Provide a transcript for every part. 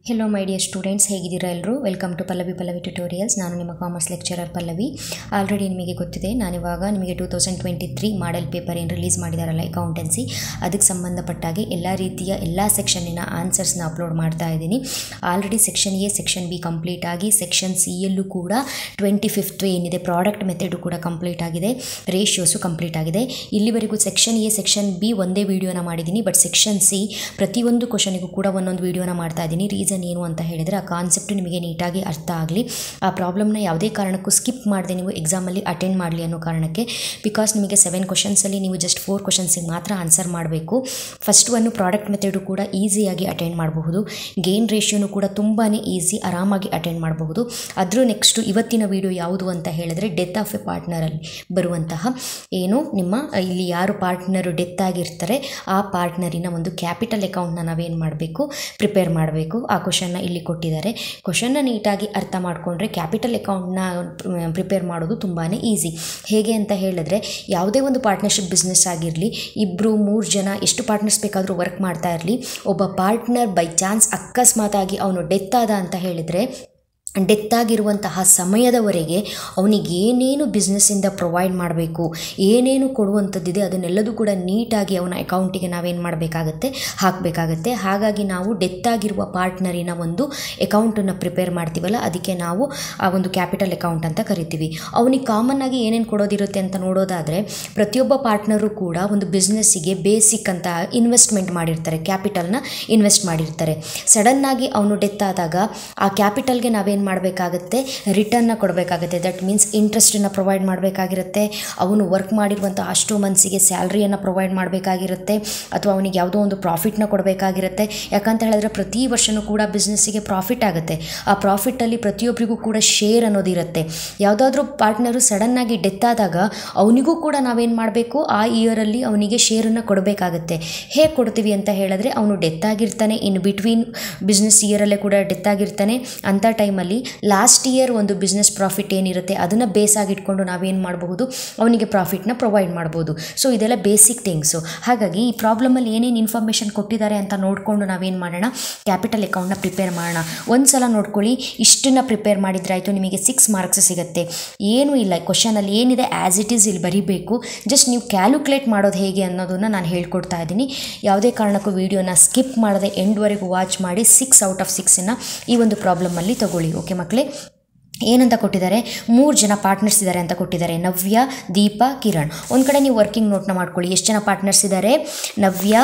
hello my dear students ಹೇಗಿದ್ದೀರಾ ಎಲ್ಲರೂ welcome to Pallavi Pallavi tutorials ನಾನು ನಿಮ್ಮ ಕಾಮರ್ಸ್ ಲೆಕ್ಚರರ್ ಪಲ್ಲವಿ ಆಲ್ರೆಡಿ ನಿಮಗೆ ಗೊತ್ತಿದೆ ನಾನಿವಾಗ ನಿಮಗೆ two thousand twenty three model paper ಏನು ರಿಲೀಸ್ ಮಾಡಿದಾರಲ್ಲ ಅಕೌಂಟೆನ್ಸಿ ಅದಕ್ಕೆ ಸಂಬಂಧಪಟ್ಟಾಗೆ ಎಲ್ಲ ರೀತಿಯ ಎಲ್ಲ ಸೆಕ್ಷನ್ನಿನ ಆನ್ಸರ್ಸ್ನ ಅಪ್ಲೋಡ್ ಮಾಡ್ತಾ ಇದ್ದೀನಿ already section A section B complete ಆಗಿ ಸೆಕ್ಷನ್ ಸಿ ಯಲ್ಲೂ ಕೂಡ ಟ್ವೆಂಟಿ ಫಿಫ್ತ್ ಏನಿದೆ ಪ್ರಾಡಕ್ಟ್ ಮೆಥಡು ಕೂಡ ಕಂಪ್ಲೀಟ್ ಆಗಿದೆ ರೇಷಿಯೋಸು ಕಂಪ್ಲೀಟ್ ಆಗಿದೆ ಇಲ್ಲಿವರೆಗೂ ಸೆಕ್ಷನ್ ಎ ಸೆಕ್ಷನ್ ಬಿ ಒಂದೇ ವೀಡಿಯೋನ ಮಾಡಿದ್ದೀನಿ ಬಟ್ ಸೆಕ್ಷನ್ ಸಿ ಪ್ರತಿಯೊಂದು ಕ್ವಶನಿಗೂ ಕೂಡ ಒಂದೊಂದು ವೀಡಿಯೋನ ಮಾಡ್ತಾ ಇದ್ದೀನಿ ರೀಸನ್ ಏನು ಅಂತ ಹೇಳಿದರೆ ಆ ಕಾನ್ಸೆಪ್ಟ್ ನಿಮಗೆ ನೀಟಾಗಿ ಅರ್ಥ ಆಗಲಿ ಆ ಪ್ರಾಬ್ಲಮ್ನ ಯಾವುದೇ ಕಾರಣಕ್ಕೂ ಸ್ಕಿಪ್ ಮಾಡದೆ ನೀವು ಎಕ್ಸಾಮಲ್ಲಿ ಅಟೆಂಡ್ ಮಾಡಲಿ ಅನ್ನೋ ಕಾರಣಕ್ಕೆ ಬಿಕಾಸ್ ನಿಮಗೆ ಸೆವೆನ್ ಕ್ವಶನ್ಸಲ್ಲಿ ನೀವು ಜಸ್ಟ್ ಫೋರ್ ಕ್ವಶನ್ಸಿಗೆ ಮಾತ್ರ ಆನ್ಸರ್ ಮಾಡಬೇಕು ಫಸ್ಟ್ ಒಂದು ಪ್ರಾಡಕ್ಟ್ ಮೆಥಡು ಕೂಡ ಈಸಿಯಾಗಿ ಅಟೆಂಡ್ ಮಾಡಬಹುದು ಗೇನ್ ರೇಷಿಯೋನು ಕೂಡ ತುಂಬಾ ಈಸಿ ಆರಾಮಾಗಿ ಅಟೆಂಡ್ ಮಾಡಬಹುದು ಅದ್ರ ನೆಕ್ಸ್ಟು ಇವತ್ತಿನ ವಿಡಿಯೋ ಯಾವುದು ಅಂತ ಹೇಳಿದ್ರೆ ಡೆತ್ ಆಫ್ ಎ ಪಾರ್ಟ್ನರಲ್ಲಿ ಬರುವಂತಹ ಏನು ನಿಮ್ಮ ಇಲ್ಲಿ ಯಾರು ಪಾರ್ಟ್ನರು ಡೆತ್ ಆಗಿರ್ತಾರೆ ಆ ಪಾರ್ಟ್ನರಿನ ಒಂದು ಕ್ಯಾಪಿಟಲ್ ಅಕೌಂಟ್ನ ನಾವೇನು ಮಾಡಬೇಕು ಪ್ರಿಪೇರ್ ಮಾಡಬೇಕು ಆ ಕ್ವಶನ್ನ ಇಲ್ಲಿ ಕೊಟ್ಟಿದ್ದಾರೆ ಕ್ವಶನ್ನ ನೀಟಾಗಿ ಅರ್ಥ ಮಾಡಿಕೊಂಡ್ರೆ ಕ್ಯಾಪಿಟಲ್ ಅಕೌಂಟ್ನ ಪ್ರಿಪೇರ್ ಮಾಡೋದು ತುಂಬಾ ಈಸಿ ಹೇಗೆ ಅಂತ ಹೇಳಿದ್ರೆ ಯಾವುದೇ ಒಂದು ಪಾರ್ಟ್ನರ್ಶಿಪ್ ಬಿಸ್ನೆಸ್ ಆಗಿರಲಿ ಇಬ್ಬರು ಮೂರು ಜನ ಎಷ್ಟು ಪಾರ್ಟ್ನರ್ಸ್ ಬೇಕಾದರೂ ವರ್ಕ್ ಮಾಡ್ತಾ ಇರಲಿ ಒಬ್ಬ ಪಾರ್ಟ್ನರ್ ಬೈ ಚಾನ್ಸ್ ಅಕಸ್ಮಾತಾಗಿ ಅವನು ಡೆತ್ ಆದ ಅಂತ ಹೇಳಿದರೆ ಡೆತ್ ಆಗಿರುವಂತಹ ಸಮಯದವರೆಗೆ ಅವನಿಗೆ ಏನೇನು ಬಿಸ್ನೆಸ್ಸಿಂದ ಪ್ರೊವೈಡ್ ಮಾಡಬೇಕು ಏನೇನು ಕೊಡುವಂಥದ್ದಿದೆ ಅದನ್ನೆಲ್ಲದೂ ಕೂಡ ನೀಟಾಗಿ ಅವನ ಅಕೌಂಟಿಗೆ ನಾವೇನು ಮಾಡಬೇಕಾಗತ್ತೆ ಹಾಕಬೇಕಾಗತ್ತೆ ಹಾಗಾಗಿ ನಾವು ಡೆತ್ ಆಗಿರುವ ಪಾರ್ಟ್ನರಿನ ಒಂದು ಅಕೌಂಟನ್ನು ಪ್ರಿಪೇರ್ ಮಾಡ್ತೀವಲ್ಲ ಅದಕ್ಕೆ ನಾವು ಆ ಒಂದು ಕ್ಯಾಪಿಟಲ್ ಅಕೌಂಟ್ ಅಂತ ಕರಿತೀವಿ ಅವನಿಗೆ ಕಾಮನ್ ಆಗಿ ಏನೇನು ಕೊಡೋದಿರುತ್ತೆ ಅಂತ ನೋಡೋದಾದರೆ ಪ್ರತಿಯೊಬ್ಬ ಪಾರ್ಟ್ನರು ಕೂಡ ಒಂದು ಬಿಸ್ನೆಸ್ಸಿಗೆ ಬೇಸಿಕ್ ಅಂತ ಇನ್ವೆಸ್ಟ್ಮೆಂಟ್ ಮಾಡಿರ್ತಾರೆ ಕ್ಯಾಪಿಟಲ್ನ ಇನ್ವೆಸ್ಟ್ ಮಾಡಿರ್ತಾರೆ ಸಡನ್ನಾಗಿ ಅವನು ಡೆತ್ ಆದಾಗ ಆ ಕ್ಯಾಪಿಟಲ್ಗೆ ನಾವೇನು ಮಾಡಬೇಕಾಗತ್ತೆ ರಿಟರ್ನ್ನ ಕೊಡಬೇಕಾಗುತ್ತೆ ದಟ್ ಮೀನ್ಸ್ ಇಂಟ್ರೆಸ್ಟನ್ನು ಪ್ರೊವೈಡ್ ಮಾಡಬೇಕಾಗಿರುತ್ತೆ ಅವನು ವರ್ಕ್ ಮಾಡಿರುವಂಥ ಅಷ್ಟು ಮನ್ಸಿಗೆ ಸ್ಯಾಲ್ರಿಯನ್ನು ಪ್ರೊವೈಡ್ ಮಾಡಬೇಕಾಗಿರುತ್ತೆ ಅಥವಾ ಅವನಿಗೆ ಯಾವುದೋ ಒಂದು ಪ್ರಾಫಿಟ್ನ ಕೊಡಬೇಕಾಗಿರುತ್ತೆ ಯಾಕಂತ ಹೇಳಿದ್ರೆ ಪ್ರತಿ ವರ್ಷವೂ ಕೂಡ ಬಿಸ್ನೆಸ್ಸಿಗೆ ಪ್ರಾಫಿಟ್ ಆಗುತ್ತೆ ಆ ಪ್ರಾಫಿಟಲ್ಲಿ ಪ್ರತಿಯೊಬ್ಬರಿಗೂ ಕೂಡ ಶೇರ್ ಅನ್ನೋದಿರುತ್ತೆ ಯಾವುದಾದ್ರೂ ಪಾರ್ಟ್ನರು ಸಡನ್ನಾಗಿ ಡೆತ್ ಆದಾಗ ಅವನಿಗೂ ಕೂಡ ನಾವೇನು ಮಾಡಬೇಕು ಆ ಇಯರಲ್ಲಿ ಅವನಿಗೆ ಶೇರನ್ನು ಕೊಡಬೇಕಾಗುತ್ತೆ ಹೇಗೆ ಕೊಡ್ತೀವಿ ಅಂತ ಹೇಳಿದ್ರೆ ಅವನು ಡೆತ್ ಆಗಿರ್ತಾನೆ ಇನ್ ಬಿಟ್ವೀನ್ ಬಿಸ್ನೆಸ್ ಇಯರಲ್ಲೇ ಕೂಡ ಡೆತ್ ಆಗಿರ್ತಾನೆ ಅಂಥ ಟೈಮಲ್ಲಿ ಲಾಸ್ಟ್ ಇಯರ್ ಒಂದು ಬಿಸ್ನೆಸ್ ಪ್ರಾಫಿಟ್ ಏನಿರುತ್ತೆ ಅದನ್ನು ಬೇಸಾಗಿಟ್ಕೊಂಡು ನಾವೇನು ಮಾಡಬಹುದು ಅವನಿಗೆ ಪ್ರಾಫಿಟ್ನ ಪ್ರೊವೈಡ್ ಮಾಡ್ಬೋದು ಸೊ ಇದೆಲ್ಲ ಬೇಸಿಕ್ ಥಿಂಗ್ಸು ಹಾಗಾಗಿ ಈ ಪ್ರಾಬ್ಲಮಲ್ಲಿ ಏನೇನು ಇನ್ಫಾರ್ಮೇಷನ್ ಕೊಟ್ಟಿದ್ದಾರೆ ಅಂತ ನೋಡಿಕೊಂಡು ನಾವೇನು ಮಾಡೋಣ ಕ್ಯಾಪಿಟಲ್ ಅಕೌಂಟ್ನ ಪ್ರಿಪೇರ್ ಮಾಡೋಣ ಒಂದು ಸಲ ನೋಡ್ಕೊಳ್ಳಿ ಇಷ್ಟನ್ನು ಪ್ರಿಪೇರ್ ಮಾಡಿದ್ರೆ ಆಯಿತು ನಿಮಗೆ ಸಿಕ್ಸ್ ಮಾರ್ಕ್ಸ್ ಸಿಗುತ್ತೆ ಏನೂ ಇಲ್ಲ ಕ್ವಶನಲ್ಲಿ ಏನಿದೆ ಆ್ಯಸ್ ಇಟ್ ಈಸ್ ಇಲ್ಲಿ ಬರೀಬೇಕು ಜಸ್ಟ್ ನೀವು ಕ್ಯಾಲ್ಕುಲೇಟ್ ಮಾಡೋದು ಹೇಗೆ ಅನ್ನೋದನ್ನು ನಾನು ಹೇಳ್ಕೊಡ್ತಾ ಇದ್ದೀನಿ ಯಾವುದೇ ಕಾರಣಕ್ಕೂ ವೀಡಿಯೋನ ಸ್ಕಿಪ್ ಮಾಡದೆ ಎಂಡ್ವರೆಗೂ ವಾಚ್ ಮಾಡಿ ಸಿಕ್ಸ್ ಔಟ್ ಆಫ್ ಸಿಕ್ಸನ್ನು ಈ ಒಂದು ಪ್ರಾಬ್ಲಮಲ್ಲಿ ತಗೊಳ್ಳಿ ಓಕೆ ಮಕ್ಕಳೇ ಏನಂತ ಕೊಟ್ಟಿದ್ದಾರೆ ಮೂರು ಜನ ಪಾರ್ಟ್ನರ್ಸ್ ಇದ್ದಾರೆ ಅಂತ ಕೊಟ್ಟಿದ್ದಾರೆ ನವ್ಯ ದೀಪ ಕಿರಣ್ ಒಂದು ಕಡೆ ನೀವು ವರ್ಕಿಂಗ್ ನೋಟ್ನ ಮಾಡ್ಕೊಳ್ಳಿ ಎಷ್ಟು ಜನ ಪಾರ್ಟ್ನರ್ಸ್ ಇದ್ದಾರೆ ನವ್ಯ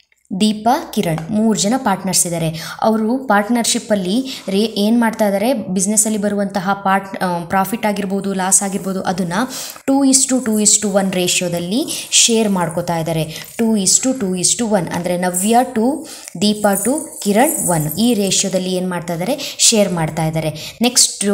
ದೀಪ ಕಿರಣ್ ಮೂರು ಜನ ಪಾರ್ಟ್ನರ್ಸ್ ಇದ್ದಾರೆ ಅವರು ಪಾರ್ಟ್ನರ್ಶಿಪ್ಪಲ್ಲಿ ರೇ ಏನು ಮಾಡ್ತಾ ಇದ್ದಾರೆ ಬಿಸ್ನೆಸ್ಸಲ್ಲಿ ಬರುವಂತಹ ಪಾರ್ಟ್ ಪ್ರಾಫಿಟ್ ಆಗಿರ್ಬೋದು ಲಾಸ್ ಆಗಿರ್ಬೋದು ಅದನ್ನು two is to two is to one ರೇಷಿಯೋದಲ್ಲಿ ಶೇರ್ ಮಾಡ್ಕೋತಾ ಇದ್ದಾರೆ two is to two is to one ಅಂದರೆ Navya to Deepa to Kiran one ಈ ರೇಷಿಯೋದಲ್ಲಿ ಏನು ಮಾಡ್ತಾ ಇದ್ದಾರೆ ಶೇರ್ ಮಾಡ್ತಾ ಇದ್ದಾರೆ next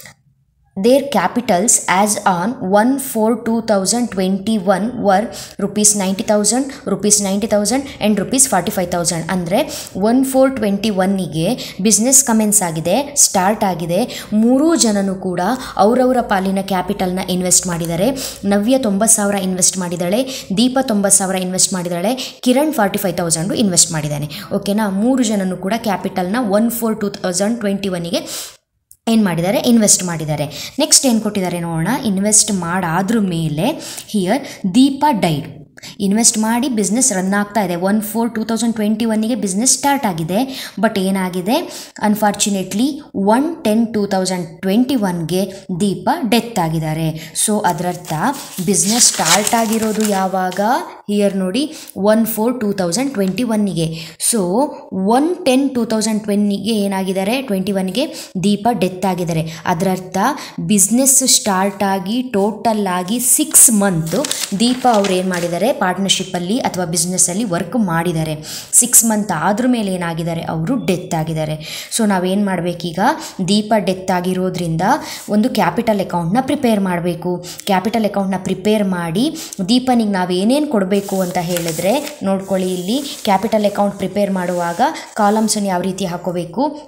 their capitals as on one four two thousand twenty one were rupees ninety thousand rupees ninety thousand and rupees forty five thousand ಅಂದರೆ one four twenty ಒನ್ನಿಗೆ ಬಿಸ್ನೆಸ್ ಕಮೆನ್ಸ್ ಆಗಿದೆ ಸ್ಟಾರ್ಟ್ ಆಗಿದೆ ಮೂರೂ ಜನನೂ ಕೂಡ ಅವರವರ ಪಾಲಿನ ಕ್ಯಾಪಿಟಲ್ನ ಇನ್ವೆಸ್ಟ್ ಮಾಡಿದ್ದಾರೆ ನವ್ಯ ತೊಂಬತ್ತು ಸಾವಿರ ಇನ್ವೆಸ್ಟ್ ಮಾಡಿದ್ದಾಳೆ ದೀಪ ತೊಂಬತ್ತು ಸಾವಿರ ಇನ್ವೆಸ್ಟ್ ಮಾಡಿದ್ದಾಳೆ Kiran forty five thousand invest ಮಾಡಿದ್ದಾನೆ ಓಕೆನಾ ಮೂರು ಜನನೂ ಕೂಡ ಕ್ಯಾಪಿಟಲ್ನ one four two thousand twenty ಒನ್ನಿಗೆ ಏನು ಮಾಡಿದ್ದಾರೆ ಇನ್ವೆಸ್ಟ್ ಮಾಡಿದ್ದಾರೆ ನೆಕ್ಸ್ಟ್ ಏನು ಕೊಟ್ಟಿದ್ದಾರೆ ನೋಡೋಣ ಇನ್ವೆಸ್ಟ್ ಮಾಡಾದ್ರ ಮೇಲೆ ಹಿಯರ್ ದೀಪ ಡೈಡ್ ಇನ್ವೆಸ್ಟ್ ಮಾಡಿ ಬಿಸ್ನೆಸ್ ರನ್ ಆಗ್ತಾ ಇದೆ one four two thousand twenty ಒನ್ನಿಗೆ ಬಿಸ್ನೆಸ್ ಸ್ಟಾರ್ಟ್ ಆಗಿದೆ ಬಟ್ ಏನಾಗಿದೆ unfortunately one ten two thousand twenty ಒನ್ಗೆ ದೀಪ ಡೆತ್ ಆಗಿದ್ದಾರೆ ಸೊ ಅದರರ್ಥ ಬಿಸ್ನೆಸ್ ಸ್ಟಾರ್ಟ್ ಆಗಿರೋದು ಯಾವಾಗ ಹಿಯರ್ ನೋಡಿ one four two thousand twenty ಒನ್ನಿಗೆ so one ten two thousand ಟ್ವೆನ್ನಿಗೆ ಏನಾಗಿದ್ದಾರೆ ಟ್ವೆಂಟಿ ಒನ್ಗೆ ದೀಪ ಡೆತ್ ಆಗಿದ್ದಾರೆ ಅದರರ್ಥ ಬಿಸ್ನೆಸ್ ಸ್ಟಾರ್ಟ್ ಆಗಿ ಟೋಟಲ್ ಆಗಿ ಸಿಕ್ಸ್ ಮಂತು ದೀಪ ಅವ್ರು ಏನು ಮಾಡಿದ್ದಾರೆ ಪಾರ್ಟ್ನರ್ಶಿಪ್ಪಲ್ಲಿ ಅಥವಾ ಬಿಸ್ನೆಸ್ಸಲ್ಲಿ ವರ್ಕ್ ಮಾಡಿದ್ದಾರೆ ಸಿಕ್ಸ್ ಮಂತ್ ಆದ್ರ ಮೇಲೆ ಏನಾಗಿದ್ದಾರೆ ಅವರು ಡೆತ್ ಆಗಿದ್ದಾರೆ ಸೊ ನಾವೇನು ಮಾಡಬೇಕೀಗ ದೀಪ ಡೆತ್ ಆಗಿರೋದ್ರಿಂದ ಒಂದು ಕ್ಯಾಪಿಟಲ್ ಅಕೌಂಟ್ನ ಪ್ರಿಪೇರ್ ಮಾಡಬೇಕು ಕ್ಯಾಪಿಟಲ್ ಅಕೌಂಟ್ನ ಪ್ರಿಪೇರ್ ಮಾಡಿ ದೀಪನಿಗೆ ನಾವು ಏನೇನು ಕೊಡಬೇಕು ಅಂತ ಹೇಳಿದ್ರೆ ನೋಡ್ಕೊಳ್ಳಿ ಇಲ್ಲಿ ಕ್ಯಾಪಿಟಲ್ ಅಕೌಂಟ್ ಪ್ರಿಪೇರ್ ಮಾಡುವಾಗ ಕಾಲಮ್ಸನ್ನು ಯಾವ ರೀತಿ ಹಾಕೋಬೇಕು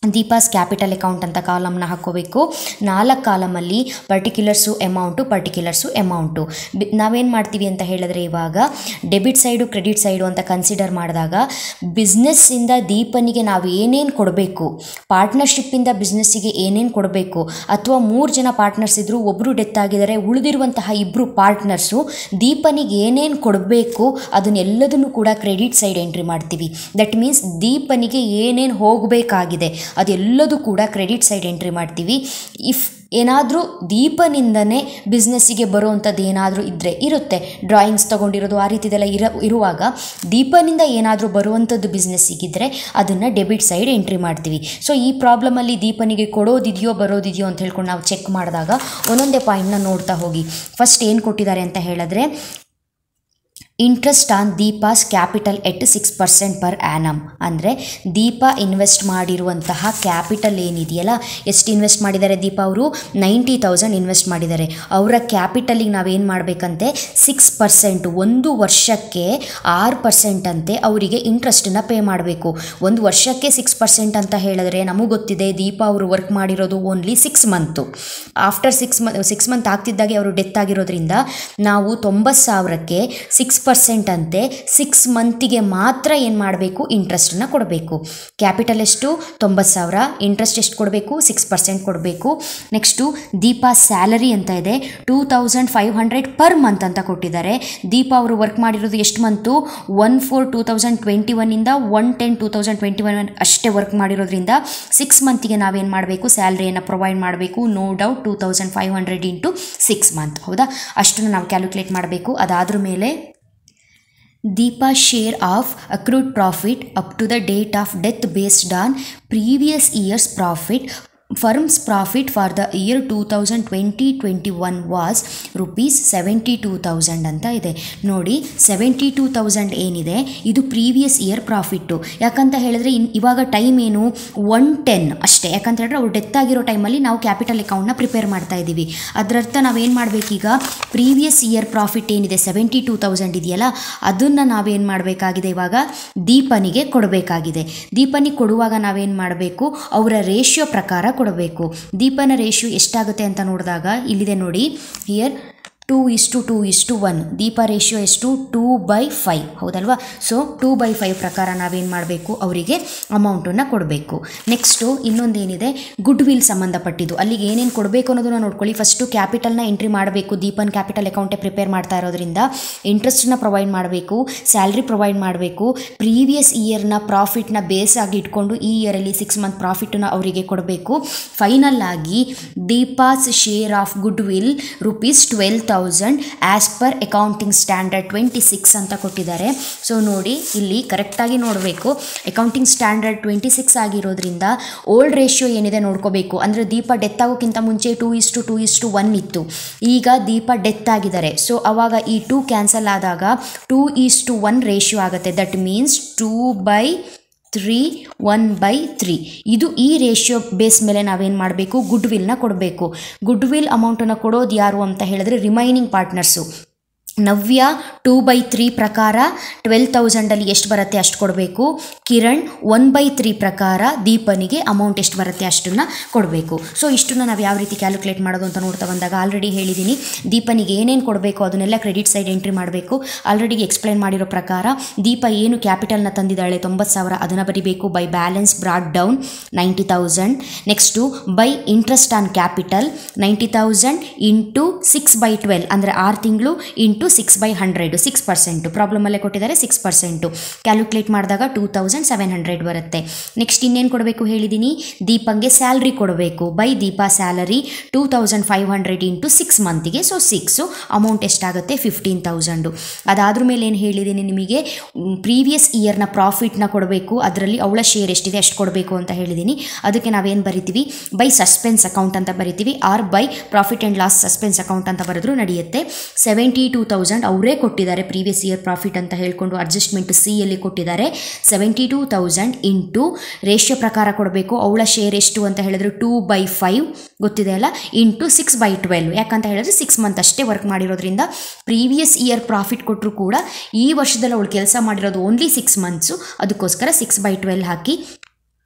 ದೀಪಾಸ್ ಕ್ಯಾಪಿಟಲ್ ಅಕೌಂಟ್ ಅಂತ ಕಾಲಮ್ನ ಹಾಕ್ಕೋಬೇಕು ನಾಲ್ಕು ಕಾಲಮಲ್ಲಿ particulars amount particulars amount B ನಾವೇನು ಮಾಡ್ತೀವಿ ಅಂತ ಹೇಳಿದ್ರೆ ಇವಾಗ ಡೆಬಿಟ್ ಸೈಡು ಕ್ರೆಡಿಟ್ ಸೈಡು ಅಂತ ಕನ್ಸಿಡರ್ ಮಾಡಿದಾಗ ಬಿಸ್ನೆಸ್ಸಿಂದ ದೀಪನಿಗೆ ನಾವು ಏನೇನು ಕೊಡಬೇಕು ಪಾರ್ಟ್ನರ್ಶಿಪ್ಪಿಂದ ಬಿಸ್ನೆಸ್ಸಿಗೆ ಏನೇನು ಕೊಡಬೇಕು ಅಥವಾ ಮೂರು ಜನ ಪಾರ್ಟ್ನರ್ಸ್ ಇದ್ದರೂ ಒಬ್ಬರು ಡೆತ್ ಆಗಿದ್ದಾರೆ ಉಳಿದಿರುವಂತಹ ಇಬ್ಬರು ಪಾರ್ಟ್ನರ್ಸು ದೀಪನಿಗೆ ಏನೇನು ಕೊಡಬೇಕು ಅದನ್ನೆಲ್ಲದನ್ನು ಕೂಡ ಕ್ರೆಡಿಟ್ ಸೈಡ್ ಎಂಟ್ರಿ ಮಾಡ್ತೀವಿ ದಟ್ ಮೀನ್ಸ್ ದೀಪನಿಗೆ ಏನೇನು ಹೋಗಬೇಕಾಗಿದೆ ಅದೆಲ್ಲದೂ ಕೂಡ ಕ್ರೆಡಿಟ್ ಸೈಡ್ ಎಂಟ್ರಿ ಮಾಡ್ತೀವಿ ಇಫ್ ಏನಾದರೂ ದೀಪನಿಂದನೇ ಬಿಸ್ನೆಸ್ಸಿಗೆ ಬರುವಂಥದ್ದು ಏನಾದರೂ ಇದ್ದರೆ ಇರುತ್ತೆ ಡ್ರಾಯಿಂಗ್ಸ್ ತೊಗೊಂಡಿರೋದು ಆ ರೀತಿದೆಲ್ಲ ಇರ ಇರುವಾಗ ದೀಪನಿಂದ ಏನಾದರೂ ಬರುವಂಥದ್ದು ಬಿಸ್ನೆಸ್ಸಿಗಿದ್ದರೆ ಅದನ್ನು ಡೆಬಿಟ್ ಸೈಡ್ ಎಂಟ್ರಿ ಮಾಡ್ತೀವಿ ಸೊ ಈ ಪ್ರಾಬ್ಲಮಲ್ಲಿ ದೀಪನಿಗೆ ಕೊಡೋದಿದೆಯೋ ಬರೋದಿದೆಯೋ ಅಂತ ಹೇಳ್ಕೊಂಡು ನಾವು ಚೆಕ್ ಮಾಡಿದಾಗ ಒಂದೊಂದೇ ಪಾಯಿಂಟ್ನ ನೋಡ್ತಾ ಹೋಗಿ ಫಸ್ಟ್ ಏನು ಕೊಟ್ಟಿದ್ದಾರೆ ಅಂತ ಹೇಳಿದ್ರೆ interest on Deepa's capital at six percent per annum ಅಂದರೆ ದೀಪ ಇನ್ವೆಸ್ಟ್ ಮಾಡಿರುವಂತಹ ಕ್ಯಾಪಿಟಲ್ ಏನಿದೆಯಲ್ಲ ಎಷ್ಟು ಇನ್ವೆಸ್ಟ್ ಮಾಡಿದ್ದಾರೆ ದೀಪ ಅವರು ನೈಂಟಿ ತೌಸಂಡ್ ಇನ್ವೆಸ್ಟ್ ಮಾಡಿದ್ದಾರೆ ಅವರ ಕ್ಯಾಪಿಟಲಿಗೆ ನಾವೇನು ಮಾಡಬೇಕಂತೆ ಸಿಕ್ಸ್ ಪರ್ಸೆಂಟ್ ಒಂದು ವರ್ಷಕ್ಕೆ ಆರು ಪರ್ಸೆಂಟ್ ಅಂತೆ ಅವರಿಗೆ ಇಂಟ್ರೆಸ್ಟನ್ನು ಪೇ ಮಾಡಬೇಕು ಒಂದು ವರ್ಷಕ್ಕೆ ಸಿಕ್ಸ್ ಪರ್ಸೆಂಟ್ ಅಂತ ಹೇಳಿದ್ರೆ ನಮಗೆ ಗೊತ್ತಿದೆ ದೀಪ ಅವರು ವರ್ಕ್ ಮಾಡಿರೋದು only six month after six month six month ಆಗ್ತಿದ್ದಾಗೆ ಅವರು ಡೆತ್ ಆಗಿರೋದ್ರಿಂದ ನಾವು ತೊಂಬತ್ತು ಸಾವಿರಕ್ಕೆ ಸಿಕ್ಸ್ ಪರ್ಸೆಂಟ್ ಅಂತೆ ಸಿಕ್ಸ್ ಮಂತಿಗೆ ಮಾತ್ರ ಏನು ಮಾಡಬೇಕು ಇಂಟ್ರೆಸ್ಟನ್ನು ಕೊಡಬೇಕು ಕ್ಯಾಪಿಟಲ್ ಎಷ್ಟು ತೊಂಬತ್ತು ಸಾವಿರ ಇಂಟ್ರೆಸ್ಟ್ ಎಷ್ಟು ಕೊಡಬೇಕು ಸಿಕ್ಸ್ ಪರ್ಸೆಂಟ್ ಕೊಡಬೇಕು ನೆಕ್ಸ್ಟು ದೀಪಾ ಸ್ಯಾಲರಿ ಅಂತ ಇದೆ two thousand five hundred per month ಅಂತ ಕೊಟ್ಟಿದ್ದಾರೆ ದೀಪ ಅವರು ವರ್ಕ್ ಮಾಡಿರೋದು ಎಷ್ಟು month one four two thousand twenty ಒನ್ನಿಂದ one ten two thousand twenty one ಅಷ್ಟೇ ವರ್ಕ್ ಮಾಡಿರೋದ್ರಿಂದ ಸಿಕ್ಸ್ ಮಂತಿಗೆ ನಾವೇನು ಮಾಡಬೇಕು ಸ್ಯಾಲ್ರಿಯನ್ನು ಪ್ರೊವೈಡ್ ಮಾಡಬೇಕು no doubt two thousand five hundred into six month ಹೌದಾ ಅಷ್ಟನ್ನು ನಾವು ಕ್ಯಾಲ್ಕುಲೇಟ್ ಮಾಡಬೇಕು ಅದಾದ್ರ ಮೇಲೆ Deepa share of accrued profit up to the date of death based on previous years profit firms profit for the year two thousand twenty twenty one was rupees seventy two thousand ಅಂತ ಇದೆ ನೋಡಿ seventy two thousand ಏನಿದೆ ಇದು previous year profit ಯಾಕಂತ ಹೇಳಿದ್ರೆ ಇನ್ ಇವಾಗ time ಏನು one ten ಅಷ್ಟೇ ಯಾಕಂತ ಹೇಳಿದ್ರೆ ಅವ್ರು ಡೆತ್ ಆಗಿರೋ ಟೈಮಲ್ಲಿ ನಾವು ಕ್ಯಾಪಿಟಲ್ ಅಕೌಂಟ್ನ ಪ್ರಿಪೇರ್ ಮಾಡ್ತಾ ಇದ್ದೀವಿ ಅದರರ್ಥ ನಾವೇನು ಮಾಡಬೇಕೀಗ ಪ್ರೀವಿಯಸ್ ಇಯರ್ ಪ್ರಾಫಿಟ್ ಏನಿದೆ ಸೆವೆಂಟಿ ಟೂ ತೌಸಂಡ್ ಇದೆಯಲ್ಲ ಅದನ್ನು ನಾವೇನು ಮಾಡಬೇಕಾಗಿದೆ ಇವಾಗ ದೀಪನಿಗೆ ಕೊಡಬೇಕಾಗಿದೆ ದೀಪನಿಗೆ ಕೊಡುವಾಗ ನಾವೇನು ಮಾಡಬೇಕು ಅವರ ರೇಷಿಯೋ ಪ್ರಕಾರ ಕೊಡಬೇಕು ದೀಪನ ರೇಷಿಯೋ ಎಷ್ಟಾಗುತ್ತೆ ಅಂತ ನೋಡಿದಾಗ ಇಲ್ಲಿದೆ ನೋಡಿ ಹಿಯರ್ ಟೂ ಇಷ್ಟು ಟೂ ಇಷ್ಟು ಒನ್ ದೀಪ ರೇಷಿಯೋ ಎಷ್ಟು ಟೂ ಬೈ ಫೈವ್ ಹೌದಲ್ವಾ ಸೊ ಟೂ ಬೈ ಫೈವ್ ಪ್ರಕಾರ ನಾವೇನು ಮಾಡಬೇಕು ಅವರಿಗೆ ಅಮೌಂಟನ್ನು ಕೊಡಬೇಕು ನೆಕ್ಸ್ಟು ಇನ್ನೊಂದೇನಿದೆ ಗುಡ್ ವಿಲ್ ಸಂಬಂಧಪಟ್ಟಿದ್ದು ಅಲ್ಲಿಗೆ ಏನೇನು ಕೊಡಬೇಕು ಅನ್ನೋದನ್ನ ನೋಡ್ಕೊಳ್ಳಿ ಫಸ್ಟು ಕ್ಯಾಪಿಟಲ್ನ ಎಂಟ್ರಿ ಮಾಡಬೇಕು ದೀಪನ್ ಕ್ಯಾಪಿಟಲ್ ಅಕೌಂಟೇ ಪ್ರಿಪೇರ್ ಮಾಡ್ತಾ ಇರೋದ್ರಿಂದ ಇಂಟ್ರೆಸ್ಟನ್ನ ಪ್ರೊವೈಡ್ ಮಾಡಬೇಕು ಸ್ಯಾಲ್ರಿ ಪ್ರೊವೈಡ್ ಮಾಡಬೇಕು ಪ್ರೀವಿಯಸ್ ಇಯರ್ನ ಪ್ರಾಫಿಟ್ನ ಬೇಸ್ ಆಗಿ ಇಟ್ಕೊಂಡು ಈ ಇಯರಲ್ಲಿ ಸಿಕ್ಸ್ ಮಂತ್ ಪ್ರಾಫಿಟನ್ನು ಅವರಿಗೆ ಕೊಡಬೇಕು ಫೈನಲ್ ಆಗಿ Deepa's share of goodwill rupees twelve thousand as per accounting standard twenty six ಅಂತ ಕೊಟ್ಟಿದ್ದಾರೆ ಸೊ ನೋಡಿ ಇಲ್ಲಿ ಕರೆಕ್ಟಾಗಿ ನೋಡಬೇಕು ಅಕೌಂಟಿಂಗ್ ಸ್ಟ್ಯಾಂಡರ್ಡ್ ಟ್ವೆಂಟಿ ಸಿಕ್ಸ್ ಆಗಿರೋದ್ರಿಂದ ಓಲ್ಡ್ ರೇಷಿಯೋ ಏನಿದೆ ನೋಡ್ಕೋಬೇಕು ಅಂದರೆ ದೀಪ ಡೆತ್ ಆಗೋಕ್ಕಿಂತ ಮುಂಚೆ two is to two is to one ಇತ್ತು ಈಗ ದೀಪ ಡೆತ್ ಆಗಿದ್ದಾರೆ ಸೊ ಅವಾಗ ಈ ಟೂ ಕ್ಯಾನ್ಸಲ್ ಆದಾಗ ಟೂ ಈಸ್ಟು ಒನ್ ರೇಷಿಯೋ ಆಗುತ್ತೆ that means two by three one by three ಇದು ಈ ರೇಷಿಯೋ ಬೇಸ್ ಮೇಲೆ ನಾವೇನು ಮಾಡಬೇಕು ಗುಡ್ ವಿಲ್ನ ಕೊಡಬೇಕು ಗುಡ್ ವಿಲ್ ಅಮೌಂಟನ್ನು ಕೊಡೋದು ಯಾರು ಅಂತ ಹೇಳಿದ್ರೆ remaining partners Navya two by three ಪ್ರಕಾರ ಟ್ವೆಲ್ ತೌಸಂಡಲ್ಲಿ ಎಷ್ಟು ಬರುತ್ತೆ ಅಷ್ಟು ಕೊಡಬೇಕು ಕಿರಣ್ ಒನ್ ಬೈ ತ್ರೀ ಪ್ರಕಾರ ದೀಪನಿಗೆ ಅಮೌಂಟ್ ಎಷ್ಟು ಬರುತ್ತೆ ಅಷ್ಟನ್ನು ಕೊಡಬೇಕು ಸೊ ಇಷ್ಟನ್ನು ನಾವು ಯಾವ ರೀತಿ ಕ್ಯಾಲ್ಕುಲೇಟ್ ಮಾಡೋದು ಅಂತ ನೋಡ್ತಾ ಬಂದಾಗ ಆಲ್ರೆಡಿ ಹೇಳಿದ್ದೀನಿ ದೀಪನಿಗೆ ಏನೇನು ಕೊಡಬೇಕು ಅದನ್ನೆಲ್ಲ ಕ್ರೆಡಿಟ್ ಸೈಡ್ ಎಂಟ್ರಿ ಮಾಡಬೇಕು ಆಲ್ರೆಡಿ ಎಕ್ಸ್ಪ್ಲೈನ್ ಮಾಡಿರೋ ಪ್ರಕಾರ ದೀಪ ಏನು ಕ್ಯಾಪಿಟಲ್ನ ತಂದಿದ್ದಾಳೆ ತೊಂಬತ್ತು ಸಾವಿರ ಅದನ್ನು ಬರಿಬೇಕು by balance brought down ninety thousand next by interest on capital ninety thousand into six by twelve ಅಂದರೆ ಆರು ತಿಂಗಳು into six by hundred six percent ಪ್ರಾಬ್ಲಮಲ್ಲೇ ಕೊಟ್ಟಿದ್ದಾರೆ ಸಿಕ್ಸ್ ಪರ್ಸೆಂಟು ಕ್ಯಾಲ್ಕುಲೇಟ್ ಮಾಡಿದಾಗ ಟೂ ತೌಸಂಡ್ ಸೆವೆನ್ ಹಂಡ್ರೆಡ್ ಬರುತ್ತೆ ನೆಕ್ಸ್ಟ್ ಇನ್ನೇನು ಕೊಡಬೇಕು ಹೇಳಿದ್ದೀನಿ ದೀಪಂಗೆ ಸ್ಯಾಲ್ರಿ ಕೊಡಬೇಕು by Deepa salary two thousand five hundred into six ಮಂತಿಗೆ ಸೊ ಸಿಕ್ಸು ಅಮೌಂಟ್ ಎಷ್ಟಾಗುತ್ತೆ ಫಿಫ್ಟೀನ್ ತೌಸಂಡು ಅದಾದ್ರ ಮೇಲೆ ಏನು ಹೇಳಿದ್ದೀನಿ ನಿಮಗೆ ಪ್ರೀವಿಯಸ್ ಇಯರ್ನ ಪ್ರಾಫಿಟ್ನ ಕೊಡಬೇಕು ಅದರಲ್ಲಿ ಅವಳ ಶೇರ್ ಎಷ್ಟಿದೆ ಅಷ್ಟು ಕೊಡಬೇಕು ಅಂತ ಹೇಳಿದ್ದೀನಿ ಅದಕ್ಕೆ ನಾವೇನು ಬರಿತೀವಿ ಬೈ ಸಸ್ಪೆನ್ಸ್ ಅಕೌಂಟ್ ಅಂತ ಬರಿತೀವಿ or by profit and loss suspense account ಅಂತ ಬರೆದ್ರು ನಡೆಯುತ್ತೆ ಸೆವೆಂಟಿ ಟೂ ತೌಸಂಡ್ ಅವರೇ ಕೊಟ್ಟಿದ್ದಾರೆ ಪ್ರೀವಿಯಸ್ ಇಯರ್ ಪ್ರಾಫಿಟ್ ಅಂತ ಹೇಳ್ಕೊಂಡು ಅಡ್ಜಸ್ಟ್ಮೆಂಟ್ ಸಿ ಯಲ್ಲಿ ಕೊಟ್ಟಿದ್ದಾರೆ seventy two thousand into ratio ಪ್ರಕಾರ ಕೊಡಬೇಕು ಅವಳ ಶೇರ್ ಎಷ್ಟು ಅಂತ ಹೇಳಿದ್ರೆ ಟೂ ಬೈ ಫೈವ್ ಗೊತ್ತಿದೆ ಅಲ್ಲ ಇಂಟು ಸಿಕ್ಸ್ ಬೈ ಟ್ವೆಲ್ವ್ ಯಾಕಂತ ಹೇಳಿದ್ರೆ ಸಿಕ್ಸ್ ಮಂತ್ ಅಷ್ಟೇ ವರ್ಕ್ ಮಾಡಿರೋದ್ರಿಂದ ಪ್ರೀವಿಯಸ್ ಇಯರ್ ಪ್ರಾಫಿಟ್ ಕೊಟ್ಟರು ಕೂಡ ಈ ವರ್ಷದಲ್ಲಿ ಅವಳು ಕೆಲಸ ಮಾಡಿರೋದು ಓನ್ಲಿ ಸಿಕ್ಸ್ ಮಂತ್ಸು ಅದಕ್ಕೋಸ್ಕರ ಸಿಕ್ಸ್ ಬೈ ಟ್ವೆಲ್ ಹಾಕಿ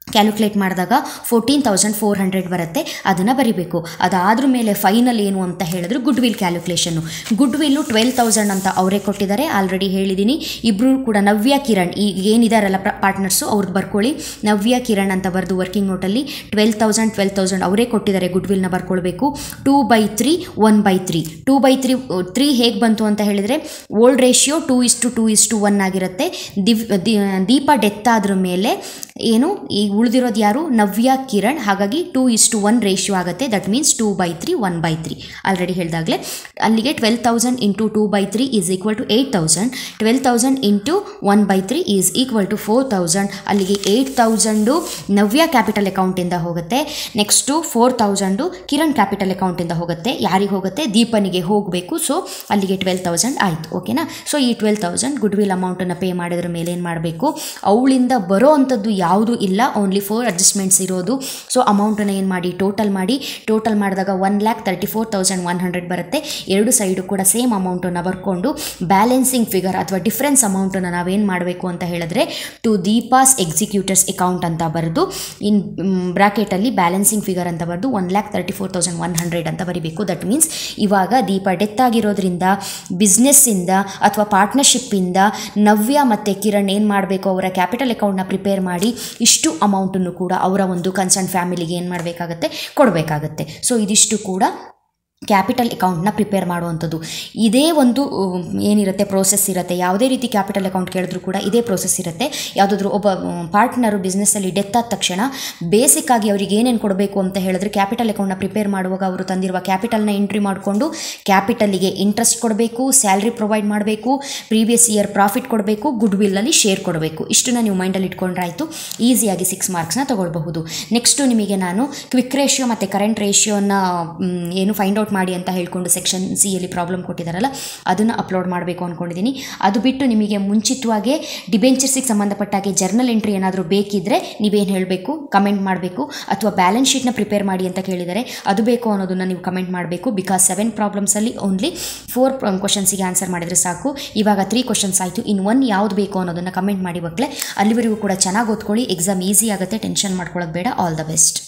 ಕ್ಯಾಲ್ಕುಲೇಟ್ ಮಾಡಿದಾಗ ಫೋರ್ಟೀನ್ ತೌಸಂಡ್ ಫೋರ್ ಹಂಡ್ರೆಡ್ ಬರುತ್ತೆ ಅದನ್ನು ಬರಿಬೇಕು ಅದಾದ್ರ ಮೇಲೆ ಫೈನಲ್ ಏನು ಅಂತ ಹೇಳಿದ್ರು ಗುಡ್ ವಿಲ್ ಕ್ಯಾಲ್ಕುಲೇಷನ್ನು ಗುಡ್ ವಿಲ್ಲು ಟ್ವೆಲ್ ತೌಸಂಡ್ ಅಂತ ಅವರೇ ಕೊಟ್ಟಿದ್ದಾರೆ ಆಲ್ರೆಡಿ ಹೇಳಿದ್ದೀನಿ ಇಬ್ಬರು ಕೂಡ ನವ್ಯ ಕಿರಣ್ ಈಗ ಏನಿದಾರಲ್ಲ ಪಾರ್ಟ್ನರ್ಸು ಅವ್ರದ್ದು ಬರ್ಕೊಳ್ಳಿ ನವ್ಯ ಕಿರಣ್ ಅಂತ ಬರೆದು ವರ್ಕಿಂಗ್ ನೋಟಲ್ಲಿ ಟ್ವೆಲ್ ತೌಸಂಡ್ ಟ್ವೆಲ್ ತೌಸಂಡ್ ಅವರೇ ಕೊಟ್ಟಿದ್ದಾರೆ ಗುಡ್ ವಿಲ್ನ ಬರ್ಕೊಳ್ಬೇಕು two by three one by three two by three three ಹೇಗೆ ಬಂತು ಅಂತ ಹೇಳಿದರೆ old ratio two is to two is to one ಆಗಿರುತ್ತೆ ದಿವ್ ದಿ- ದೀಪ ಡೆತ್ ಆದ್ರ ಮೇಲೆ ಏನು ಈ ಉಳಿದಿರೋದು ಯಾರು ನವ್ಯ ಕಿರಣ್ ಹಾಗಾಗಿ two is to one ratio ಆಗುತ್ತೆ that means two by three one by three already ಹೇಳಿದಾಗಲೇ ಅಲ್ಲಿಗೆ twelve thousand into two by three is equal to eight thousand twelve thousand into one by three is equal to four thousand ಅಲ್ಲಿಗೆ eight thousand Navya capital ಅಕೌಂಟಿಂದ ಹೋಗುತ್ತೆ next four thousand Kiran capital ಅಕೌಂಟಿಂದ ಹೋಗುತ್ತೆ ಯಾರಿಗೆ ಹೋಗುತ್ತೆ ದೀಪನಿಗೆ ಹೋಗಬೇಕು ಸೊ ಅಲ್ಲಿಗೆ ಟ್ವೆಲ್ ತೌಸಂಡ್ ಆಯಿತು ಓಕೆನಾ ಸೊ ಈ ಟ್ವೆಲ್ ತೌಸಂಡ್ ಗುಡ್ ವಿಲ್ ಅಮೌಂಟನ್ನು ಪೇ ಮಾಡಿದ್ರ ಮೇಲೆ ಏನು ಮಾಡಬೇಕು ಅವಳಿಂದ ಬರೋ ಅಂಥದ್ದು ಯಾವುದೂ ಇಲ್ಲ ಓನ್ಲಿ ಫೋರ್ ಅಡ್ಜಸ್ಟ್ಮೆಂಟ್ಸ್ ಇರೋದು ಸೊ ಅಮೌಂಟನ್ನು ಏನು ಮಾಡಿ ಟೋಟಲ್ ಮಾಡಿ ಟೋಟಲ್ ಮಾಡಿದಾಗ one lakh thirty four thousand one hundred ಬರುತ್ತೆ ಎರಡು ಸೈಡು ಕೂಡ ಸೇಮ್ ಅಮೌಂಟನ್ನು ಬರ್ಕೊಂಡು ಬ್ಯಾಲೆನ್ಸಿಂಗ್ ಫಿಗರ್ ಅಥವಾ ಡಿಫ್ರೆನ್ಸ್ ಅಮೌಂಟನ್ನು ನಾವೇನು ಮಾಡಬೇಕು ಅಂತ ಹೇಳಿದ್ರೆ ಟು ದೀಪಾಸ್ ಎಕ್ಸಿಕ್ಯೂಟರ್ಸ್ ಅಕೌಂಟ್ ಅಂತ ಬರೆದು ಇನ್ ಬ್ರಾಕೆಟಲ್ಲಿ ಬ್ಯಾಲೆನ್ಸಿಂಗ್ ಫಿಗರ್ ಅಂತ ಬರೆದು one lakh thirty four thousand one hundred ಅಂತ ಬರಿಬೇಕು ದಟ್ ಮೀನ್ಸ್ ಇವಾಗ ದೀಪ ಡೆತ್ ಆಗಿರೋದ್ರಿಂದ ಬಿಸ್ನೆಸ್ಸಿಂದ ಅಥವಾ ಪಾರ್ಟ್ನರ್ಶಿಪ್ಪಿಂದ ನವ್ಯ ಮತ್ತು ಕಿರಣ್ ಏನು ಮಾಡಬೇಕು ಅವರ ಕ್ಯಾಪಿಟಲ್ ಅಕೌಂಟ್ನ ಪ್ರಿಪೇರ್ ಮಾಡಿ ಇಷ್ಟು ಅಮೌಂಟನ್ನು ಕೂಡ ಅವರ ಒಂದು ಕನ್ಸರ್ನ್ ಫ್ಯಾಮಿಲಿಗೆ ಏನು ಮಾಡಬೇಕಾಗತ್ತೆ ಕೊಡಬೇಕಾಗತ್ತೆ ಸೊ ಇದಿಷ್ಟು ಕೂಡ ಕ್ಯಾಪಿಟಲ್ ಅಕೌಂಟ್ನ ಪ್ರಿಪೇರ್ ಮಾಡುವಂಥದ್ದು ಇದೇ ಒಂದು ಉಮ್, ಏನಿರುತ್ತೆ ಪ್ರೋಸೆಸ್ ಇರುತ್ತೆ ಯಾವುದೇ ರೀತಿ ಕ್ಯಾಪಿಟಲ್ ಅಕೌಂಟ್ ಕೇಳಿದ್ರು ಕೂಡ ಇದೇ ಪ್ರೋಸೆಸ್ ಇರುತ್ತೆ ಯಾವುದಾದ್ರೂ ಒಬ್ಬ ಪಾರ್ಟ್ನರು ಬಿಸ್ನೆಸ್ಸಲ್ಲಿ ಡೆತ್ ಆದ ತಕ್ಷಣ ಬೇಸಿಕ್ ಆಗಿ ಅವ್ರಿಗೆ ಏನೇನು ಕೊಡಬೇಕು ಅಂತ ಹೇಳಿದ್ರೆ ಕ್ಯಾಪಿಟಲ್ ಅಕೌಂಟ್ನ ಪ್ರಿಪೇರ್ ಮಾಡುವಾಗ ಅವರು ತಂದಿರುವ ಕ್ಯಾಪಿಟಲ್ನ ಎಂಟ್ರಿ ಮಾಡಿಕೊಂಡು ಕ್ಯಾಪಿಟಲಿಗೆ ಇಂಟ್ರೆಸ್ಟ್ ಕೊಡಬೇಕು ಸ್ಯಾಲ್ರಿ ಪ್ರೊವೈಡ್ ಮಾಡಬೇಕು ಪ್ರೀವಿಯಸ್ ಇಯರ್ ಪ್ರಾಫಿಟ್ ಕೊಡಬೇಕು ಗುಡ್ ವಿಲ್ಲಲ್ಲಿ ಶೇರ್ ಕೊಡಬೇಕು ಇಷ್ಟನ್ನ ನೀವು ಮೈಂಡಲ್ಲಿ ಇಟ್ಕೊಂಡ್ರಾಯ್ತು ಈಸಿಯಾಗಿ ಸಿಕ್ಸ್ ಮಾರ್ಕ್ಸ್ನ ತೊಗೊಳ್ಬಹುದು ನೆಕ್ಸ್ಟು ನಿಮಗೆ ನಾನು ಕ್ವಿಕ್ ರೇಷಿಯೋ ಮತ್ತು ಕರೆಂಟ್ ರೇಷಿಯೋನ ಏನು ಫೈಂಡ್ ಔಟ್ ಮಾಡಿ ಅಂತ ಹೇಳ್ಕೊಂಡು ಸೆಕ್ಷನ್ ಸಿಯಲ್ಲಿ ಪ್ರಾಬ್ಲಮ್ ಕೊಟ್ಟಿದ್ದಾರಲ್ಲ ಅದನ್ನು ಅಪ್ಲೋಡ್ ಮಾಡಬೇಕು ಅಂದ್ಕೊಂಡಿದ್ದೀನಿ ಅದು ಬಿಟ್ಟು ನಿಮಗೆ ಮುಂಚಿತವಾಗೇ ಡಿಬೆಂಚರ್ಸಿಗೆ ಸಂಬಂಧಪಟ್ಟಾಗೆ ಜರ್ನಲ್ ಎಂಟ್ರಿ ಏನಾದರೂ ಬೇಕಿದ್ದರೆ ನೀವೇನು ಹೇಳಬೇಕು ಕಮೆಂಟ್ ಮಾಡಬೇಕು ಅಥವಾ ಬ್ಯಾಲೆನ್ಸ್ ಶೀಟ್ನ ಪ್ರಿಪೇರ್ ಮಾಡಿ ಅಂತ ಕೇಳಿದರೆ ಅದು ಬೇಕು ಅನ್ನೋದನ್ನು ನೀವು ಕಮೆಂಟ್ ಮಾಡಬೇಕು ಬಿಕಾಸ್ ಸೆವೆನ್ ಪ್ರಾಬ್ಲಮ್ಸಲ್ಲಿ ಓನ್ಲಿ ಫೋರ್ ಕ್ವಶನ್ಸಿಗೆ ಆನ್ಸರ್ ಮಾಡಿದರೆ ಸಾಕು ಇವಾಗ ತ್ರೀ ಕ್ವಶನ್ಸ್ ಆಯಿತು ಇನ್ನು ಒನ್ ಯಾವುದು ಬೇಕು ಅನ್ನೋದನ್ನು ಕಮೆಂಟ್ ಮಾಡಿ ಮಕ್ಕಳೇ ಅಲ್ಲಿವರೆಗೂ ಕೂಡ ಚೆನ್ನಾಗಿ ಓದ್ಕೊಳ್ಳಿ ಎಕ್ಸಾಮ್ ಈಸಿ ಆಗುತ್ತೆ ಟೆನ್ಷನ್ ಮಾಡ್ಕೊಳ್ಳೋದು ಬೇಡ ಆಲ್ ದ ಬೆಸ್ಟ್